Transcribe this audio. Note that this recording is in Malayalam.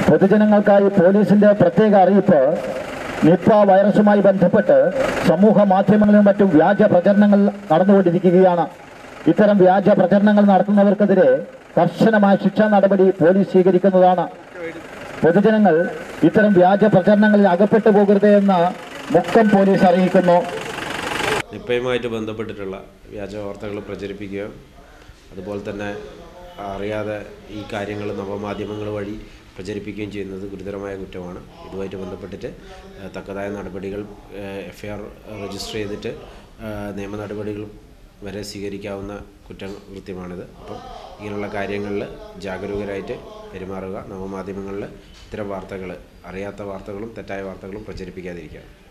പൊതുജനങ്ങൾക്കായി പോലീസിന്റെ പ്രത്യേക അറിയിപ്പ് നിപ്പ വൈറസുമായി ബന്ധപ്പെട്ട് സമൂഹ മാധ്യമങ്ങളിലും മറ്റും വ്യാജ പ്രചരണങ്ങൾ നടന്നുകൊണ്ടിരിക്കുകയാണ് ഇത്തരം വ്യാജ പ്രചരണങ്ങൾ നടത്തുന്നവർക്കെതിരെ കർശനമായ ശിക്ഷാ നടപടി പോലീസ് സ്വീകരിക്കുന്നതാണ് പൊതുജനങ്ങൾ ഇത്തരം വ്യാജ പ്രചരണങ്ങളിൽ അകപ്പെട്ടു പോകരുത് എന്ന് മുക്കം പോലീസ് അറിയിക്കുന്നു നിപ്പയുമായിട്ട് ബന്ധപ്പെട്ടിട്ടുള്ള വ്യാജ വാർത്തകൾ പ്രചരിപ്പിക്കുകയോ അതുപോലെ തന്നെ അറിയാതെ ഈ കാര്യങ്ങൾ നവമാധ്യമങ്ങൾ വഴി പ്രചരിപ്പിക്കുകയും ചെയ്യുന്നത് ഗുരുതരമായ കുറ്റമാണ് ഇതുമായിട്ട് ബന്ധപ്പെട്ടിട്ട് ഏഹ്, തക്കതായ നടപടികൾ എഫ് ഐ ആർ രജിസ്റ്റർ ചെയ്തിട്ട് ഏഹ്, നിയമ നടപടികൾ വരെ സ്വീകരിക്കാവുന്ന കുറ്റകൃത്യമാണിത് അപ്പം ഇങ്ങനെയുള്ള കാര്യങ്ങളിൽ ജാഗരൂകരായിട്ട് പെരുമാറുക നവമാധ്യമങ്ങളിൽ ഇത്തരം വാർത്തകൾ അറിയാത്ത വാർത്തകളും തെറ്റായ വാർത്തകളും പ്രചരിപ്പിക്കാതിരിക്കുക